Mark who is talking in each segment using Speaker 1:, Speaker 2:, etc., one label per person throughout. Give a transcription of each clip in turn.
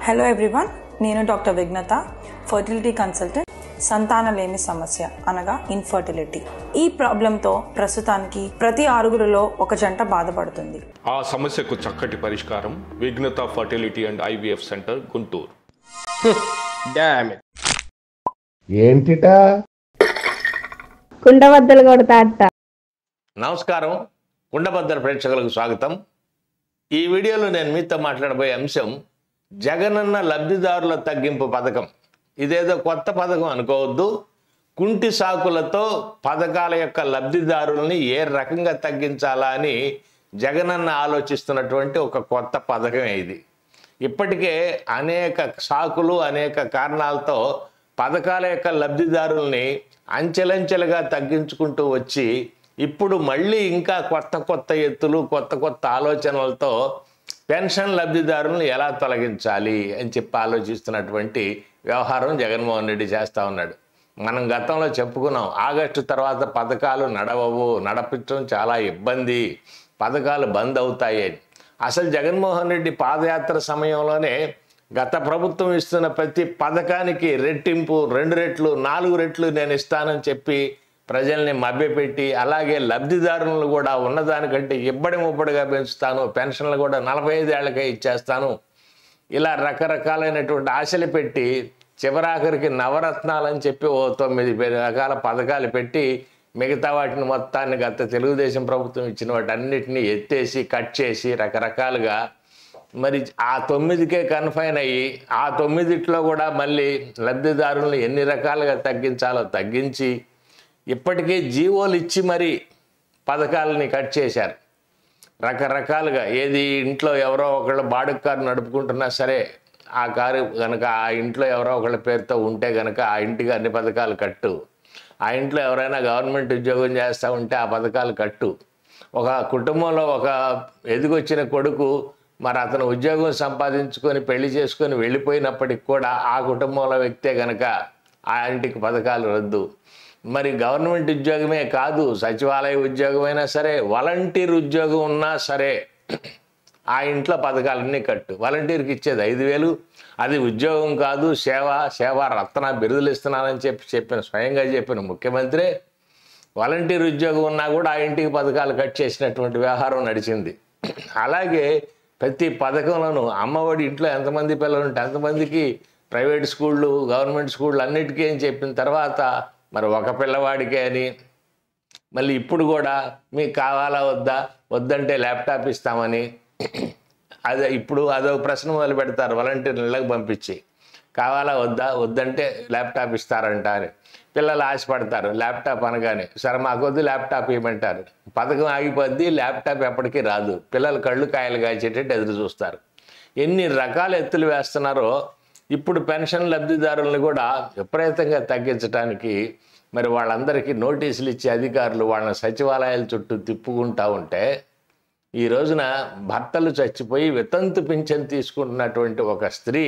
Speaker 1: hello everyone నేను doctor Vighnatha fertility consultant సంతానలేమి సమస్య అనగా ఇన్ఫర్టిలిటీ ఈ ప్రాబ్లంతో ప్రస్తుతానికి ప్రతి ఆరుగురిలో ఒక జంట బాధపడుతుంది
Speaker 2: ఆ సమస్యకు చక్కటి పరిష్కారం Vighnatha fertility and IVF centre Guntur
Speaker 3: డామ్ ఇట్
Speaker 4: ఏంటిటా
Speaker 5: కుండబద్దలు కొడతా అట్ట
Speaker 6: నమస్కారం కుండబద్దల ప్రేక్షకులకు స్వాగతం ఈ వీడియోలో నేను మీతో మాట్లాడబోయే అంశం జగనన్న లబ్ధిదారుల తగ్గింపు పథకం ఇదేదో కొత్త పథకం అనుకోవద్దు కుంటి సాకులతో పథకాల యొక్క లబ్ధిదారుల్ని ఏ రకంగా తగ్గించాలా అని జగనన్న ఆలోచిస్తున్నటువంటి ఒక కొత్త పథకమే ఇది ఇప్పటికే అనేక సాకులు అనేక కారణాలతో పథకాల యొక్క లబ్ధిదారుల్ని అంచెలంచెలుగా తగ్గించుకుంటూ వచ్చి ఇప్పుడు మళ్ళీ ఇంకా కొత్త కొత్త ఎత్తులు కొత్త కొత్త ఆలోచనలతో పెన్షన్ లబ్ధిదారులను ఎలా తొలగించాలి అని చెప్పి ఆలోచిస్తున్నటువంటి వ్యవహారం జగన్మోహన్ రెడ్డి చేస్తూ ఉన్నాడు మనం గతంలో చెప్పుకున్నాం ఆగస్టు తర్వాత పథకాలు నడవవు నడిపించడం చాలా ఇబ్బంది పథకాలు బంద్ అవుతాయి అని అసలు జగన్మోహన్ రెడ్డి పాదయాత్ర సమయంలోనే గత ప్రభుత్వం ఇస్తున్న ప్రతి పథకానికి రెట్టింపు రెండు రెట్లు నాలుగు రెట్లు నేను ఇస్తానని చెప్పి ప్రజల్ని మభ్యపెట్టి అలాగే లబ్ధిదారులను కూడా ఉన్నదానికంటే ఇబ్బడి ముబ్బడిగా పెంచుతాను పెన్షన్లు కూడా నలభై ఐదేళ్లకే ఇచ్చేస్తాను ఇలా రకరకాలైనటువంటి ఆశలు పెట్టి చివరాఖరికి నవరత్నాలని చెప్పి ఓ తొమ్మిది పే- రకాల పథకాలు పెట్టి మిగతా వాటిని మొత్తాన్ని గత తెలుగుదేశం ప్రభుత్వం ఇచ్చిన వాటి అన్నిటినీ ఎత్తేసి కట్ చేసి రకరకాలుగా మరి ఆ తొమ్మిదికే కన్ఫైన్ అయ్యి ఆ తొమ్మిదిట్లో కూడా మళ్ళీ లబ్ధిదారులను ఎన్ని రకాలుగా తగ్గించాలో తగ్గించి ఇప్పటికే జీవోలు ఇచ్చి మరి పథకాలని కట్ చేశారు రకరకాలుగా ఏది ఇంట్లో ఎవరో ఒకళ్ళు బాడుగ కారు నడుపుకుంటున్నా సరే ఆ కారు కనుక ఆ ఇంట్లో ఎవరో ఒకళ్ళ పేరుతో ఉంటే కనుక ఆ ఇంటికి అన్ని పథకాలు కట్టు ఆ ఇంట్లో ఎవరైనా గవర్నమెంట్ ఉద్యోగం చేస్తూ ఉంటే ఆ పథకాలు కట్టు ఒక కుటుంబంలో ఒక ఎదిగొచ్చిన కొడుకు మరి అతను ఉద్యోగం సంపాదించుకొని పెళ్లి చేసుకొని వెళ్ళిపోయినప్పటికి కూడా ఆ కుటుంబంలో వ్యక్తే గనక ఆ ఇంటికి పథకాలు రద్దు మరి గవర్నమెంట్ ఉద్యోగమే కాదు సచివాలయ ఉద్యోగమైనా సరే వాలంటీర్ ఉద్యోగం ఉన్నా సరే ఆ ఇంట్లో పథకాలన్నీ కట్టు వాలంటీర్కి ఇచ్చేది ఐదు వేలు అది ఉద్యోగం కాదు సేవ సేవా రత్న బిరుదులు ఇస్తున్నానని చెప్పి చెప్పిన స్వయంగా చెప్పిన ముఖ్యమంత్రి వాలంటీర్ ఉద్యోగం ఉన్నా కూడా ఆ ఇంటికి పథకాలు కట్ చేసినటువంటి వ్యవహారం నడిచింది అలాగే ప్రతి పథకంలోనూ అమ్మఒడి ఇంట్లో ఎంతమంది పిల్లలు ఉంటే అంతమందికి ప్రైవేట్ స్కూళ్ళు గవర్నమెంట్ స్కూళ్ళు అన్నిటికీ అని చెప్పిన తర్వాత మరి ఒక పిల్లవాడికే అని మళ్ళీ ఇప్పుడు కూడా మీకు కావాలా వద్దా వద్దంటే ల్యాప్టాప్ ఇస్తామని అదే ఇప్పుడు అదో ప్రశ్న మొదలు పెడతారు వాలంటీర్ ఇళ్ళకి పంపించి కావాలా వద్దా వద్దంటే ల్యాప్టాప్ ఇస్తారంట అని పిల్లలు ఆశపడతారు ల్యాప్టాప్ అనగానే సరే మాకు వద్దు ల్యాప్టాప్ ఇవ్వమంటారు పథకం ఆగిపోద్ది ల్యాప్టాప్ ఎప్పటికీ రాదు పిల్లలు కళ్ళు కాయలు కాచేటట్టు ఎదురు చూస్తారు ఎన్ని రకాల ఎత్తులు వేస్తున్నారో ఇప్పుడు పెన్షన్ లబ్ధిదారులను కూడా విపరీతంగా తగ్గించడానికి మరి వాళ్ళందరికీ నోటీసులు ఇచ్చే అధికారులు వాళ్ళని సచివాలయాల చుట్టూ తిప్పుకుంటా ఉంటే ఈ రోజున భర్తలు చచ్చిపోయి వితంతు పింఛన్ తీసుకుంటున్నటువంటి ఒక స్త్రీ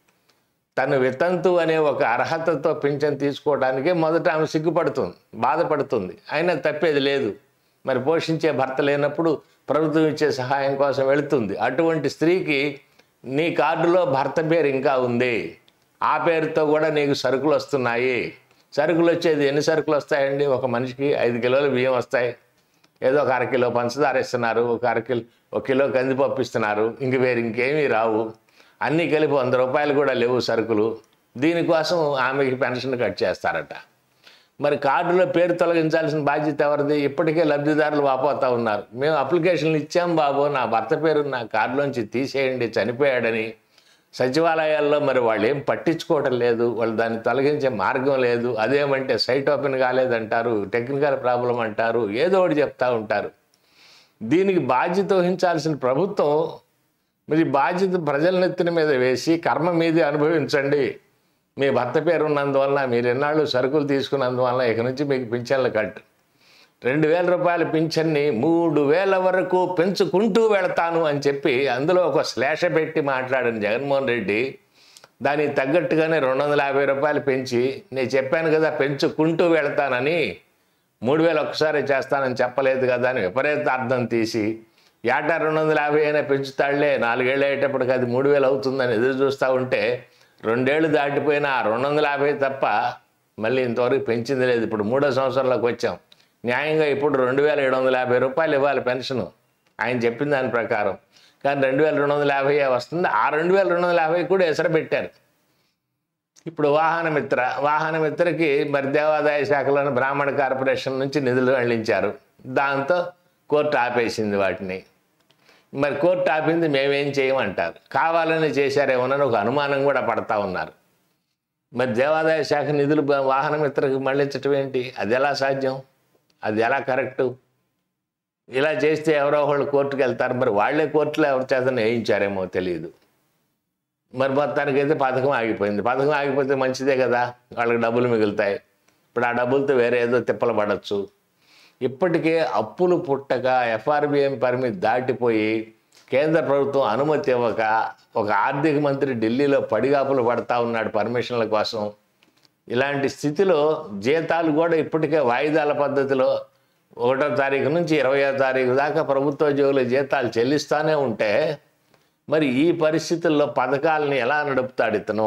Speaker 6: తను వితంతు అనే ఒక అర్హతతో పింఛన్ తీసుకోవడానికే మొదట ఆమె సిగ్గుపడుతుంది బాధపడుతుంది అయినా తప్పేది లేదు మరి పోషించే భర్త లేనప్పుడు ప్రభుత్వం ఇచ్చే సహాయం కోసం వెళుతుంది అటువంటి స్త్రీకి నీ కార్డులో భర్త పేరు ఇంకా ఉంది ఆ పేరుతో కూడా నీకు సరుకులు వస్తున్నాయి సరుకులు వచ్చేది ఎన్ని సరుకులు వస్తాయండి ఒక మనిషికి ఐదు కిలోల బియ్యం వస్తాయి ఏదో ఒక అరకిలో పంచదార ఇస్తున్నారు ఒక అరకిలో ఒక కిలో కందిపప్పు ఇస్తున్నారు ఇంక వేరు ఇంకేమీ రావు అన్నీ కలిపి వంద రూపాయలు కూడా లేవు సరుకులు దీనికోసం ఆమెకి పెన్షన్ కట్ చేస్తారట మరి కార్డులో పేరు తొలగించాల్సిన బాధ్యత ఎవరిది ఇప్పటికే లబ్ధిదారులు వాపోతా ఉన్నారు మేము అప్లికేషన్లు ఇచ్చాం బాబు నా భర్త పేరు నా కార్డులోంచి తీసేయండి చనిపోయాడని సచివాలయాల్లో మరి వాళ్ళు ఏం పట్టించుకోవటం లేదు వాళ్ళు దాన్ని తొలగించే మార్గం లేదు అదేమంటే సైట్ ఓపెన్ కాలేదంటారు టెక్నికల్ ప్రాబ్లం అంటారు ఏదో ఒకటి చెప్తా ఉంటారు దీనికి బాధ్యత వహించాల్సిన ప్రభుత్వం మరి బాధ్యత ప్రజల నెత్తిన మీద వేసి కర్మ మీదే అనుభవించండి మీ భర్త పేరు ఉన్నందువల్ల మీరు ఎన్నాళ్ళు సరుకులు తీసుకున్నందువల్ల ఇక నుంచి మీకు పింఛన్లు కట్టు రెండు వేల రూపాయల పింఛన్ని మూడు వేల వరకు పెంచుకుంటూ వెళతాను అని చెప్పి అందులో ఒక శ్లేష పెట్టి మాట్లాడిన జగన్మోహన్ రెడ్డి దానికి తగ్గట్టుగానే రెండు వందల యాభై రూపాయలు పెంచి నేను చెప్పాను కదా పెంచుకుంటూ వెళతానని మూడు వేలు ఒక్కసారి చేస్తానని చెప్పలేదు కదా అని విపరీత అర్థం తీసి ఏటా రెండు వందల యాభై అయినా పెంచుతాడులే నాలుగేళ్ళు అయ్యేటప్పటికి అది మూడు వేలు అవుతుందని ఎదురు చూస్తూ ఉంటే రెండేళ్ళు దాటిపోయినా ఆ రెండు వందల యాభై తప్ప మళ్ళీ ఇంతవరకు పెంచింది లేదు ఇప్పుడు మూడో సంవత్సరంలోకి వచ్చాం న్యాయంగా ఇప్పుడు రెండు వేల ఏడు వందల యాభై రూపాయలు ఇవ్వాలి పెన్షను ఆయన చెప్పిన దాని ప్రకారం కానీ రెండు వేల రెండు వందల యాభై వస్తుంది ఆ రెండు వేల రెండు వందల యాభై కూడా ఎసరు పెట్టారు ఇప్పుడు వాహనమిత్ర వాహనమిత్రకి మరి దేవాదాయ శాఖలోని బ్రాహ్మణ కార్పొరేషన్ నుంచి నిధులు వెళ్ళించారు దాంతో కోర్టు ఆపేసింది వాటిని మరి కోర్టు ఆపింది మేమేం చేయమంటారు కావాలని చేశారేమోనని ఒక అనుమానం కూడా పడతా ఉన్నారు మరి దేవాదాయ శాఖ నిధులు బ- వాహనమిత్రకు మళ్ళించటం ఏంటి అది ఎలా సాధ్యం అది ఎలా కరెక్టు ఇలా చేస్తే ఎవరో ఒకళ్ళు కోర్టుకు వెళ్తారు మరి వాళ్ళే కోర్టులో ఎవరి చేత వేయించారేమో తెలియదు మరి మొత్తానికి అయితే పథకం ఆగిపోయింది పథకం ఆగిపోతే మంచిదే కదా వాళ్ళకి డబ్బులు మిగులుతాయి ఇప్పుడు ఆ డబ్బులతో వేరే ఏదో తిప్పలు పడవచ్చు ఇప్పటికే అప్పులు పుట్టక ఎఫ్ఆర్బిఎం పరిమితి దాటిపోయి కేంద్ర ప్రభుత్వం అనుమతి ఇవ్వక ఒక ఆర్థిక మంత్రి ఢిల్లీలో పడిగాపులు పడతా ఉన్నాడు పర్మిషన్ల కోసం ఇలాంటి స్థితిలో జీతాలు కూడా ఇప్పటికే వాయిదాల పద్ధతిలో ఒకటో తారీఖు నుంచి ఇరవయో తారీఖు దాకా ప్రభుత్వ ఉద్యోగుల జీతాలు చెల్లిస్తూనే ఉంటే మరి ఈ పరిస్థితుల్లో పథకాలని ఎలా నడుపుతాడు ఇతను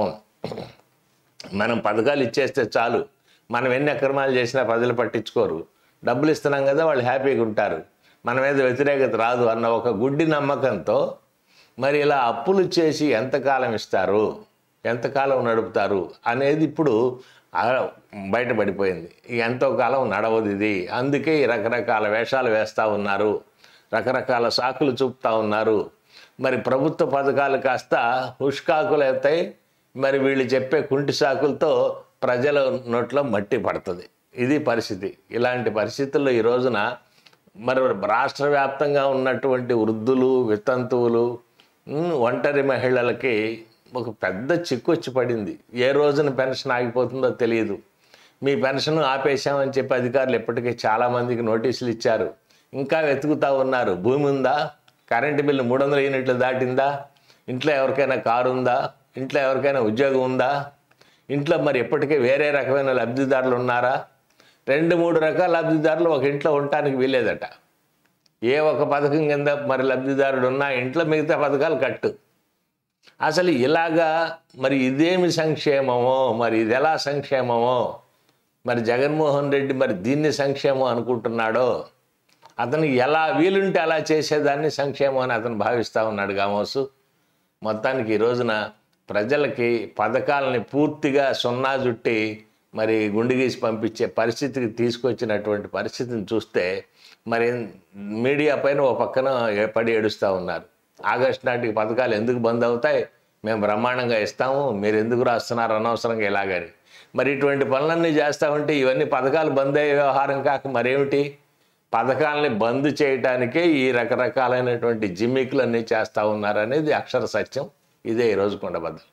Speaker 6: మనం పథకాలు ఇచ్చేస్తే చాలు మనం ఎన్ని అక్రమాలు చేసినా ప్రజలు పట్టించుకోరు డబ్బులు ఇస్తున్నాం కదా వాళ్ళు హ్యాపీగా ఉంటారు మన మీద వ్యతిరేకత రాదు అన్న ఒక గుడ్డి నమ్మకంతో మరి ఇలా అప్పులు చేసి ఎంతకాలం ఇస్తారు ఎంతకాలం నడుపుతారు అనేది ఇప్పుడు ఆ బయటపడిపోయింది ఈ ఎంతో కాలం నడవదు ఇది అందుకే ఈ రకరకాల వేషాలు వేస్తూ ఉన్నారు రకరకాల సాకులు చూపుతా ఉన్నారు మరి ప్రభుత్వ పథకాలు కాస్త హుష్కాకులు అవుతాయి మరి వీళ్ళు చెప్పే కుంటి సాకులతో ప్రజల నోట్లో మట్టి పడుతుంది ఇది పరిస్థితి ఇలాంటి పరిస్థితుల్లో ఈ రోజున మరి రాష్ట్ర వ్యాప్తంగా ఉన్నటువంటి వృద్ధులు వితంతువులు ఉమ్, ఒంటరి మహిళలకి ఒక పెద్ద చిక్కు వచ్చి పడింది ఏ రోజున పెన్షన్ ఆగిపోతుందో తెలియదు మీ పెన్షన్ ఆపేశామని చెప్పి అధికారులు ఇప్పటికే చాలామందికి నోటీసులు ఇచ్చారు ఇంకా వెతుకుతా ఉన్నారు భూమి ఉందా కరెంటు బిల్లు మూడు వందల యూనిట్లు దాటిందా ఇంట్లో ఎవరికైనా కారు ఉందా ఇంట్లో ఎవరికైనా ఉద్యోగం ఉందా ఇంట్లో మరి ఇప్పటికే వేరే రకమైన లబ్ధిదారులు ఉన్నారా రెండు మూడు రకాల లబ్ధిదారులు ఒక ఇంట్లో ఉండటానికి వీలేదట ఏ ఒక పథకం కింద మరి లబ్ధిదారుడు ఉన్నా ఇంట్లో మిగతా పథకాలు కట్టు అసలు ఇలాగా మరి ఇదేమి సంక్షేమమో మరి ఇది ఎలా సంక్షేమమో మరి జగన్మోహన్ రెడ్డి మరి దీన్ని సంక్షేమం అనుకుంటున్నాడో అతను ఎలా వీలుంటే అలా చేసేదాన్ని సంక్షేమం అని అతను భావిస్తూ ఉన్నాడు గామోసు మొత్తానికి ఈ రోజున ప్రజలకి పథకాలని పూర్తిగా సున్నా జుట్టి మరి గుండు గీసి పంపించే పరిస్థితికి తీసుకొచ్చినటువంటి పరిస్థితిని చూస్తే మరి మీడియా పైన ఓ పక్కన ఏ- పడి ఏడుస్తూ ఉన్నారు ఆగస్టు నాటికి పథకాలు ఎందుకు బంద్ అవుతాయి మేము బ్రహ్మాండంగా ఇస్తాము మీరు ఎందుకు రాస్తున్నారు అనవసరంగా ఇలాగని మరి ఇటువంటి పనులన్నీ చేస్తూ ఉంటే ఇవన్నీ పథకాలు బంద్ అయ్యే వ్యవహారం కాక మరేమిటి పథకాలని బంద్ చేయటానికే ఈ రకరకాలైనటువంటి జిమ్మికులన్నీ చేస్తూ ఉన్నారనేది అక్షర సత్యం ఇదే ఈరోజు కొండబద్దలు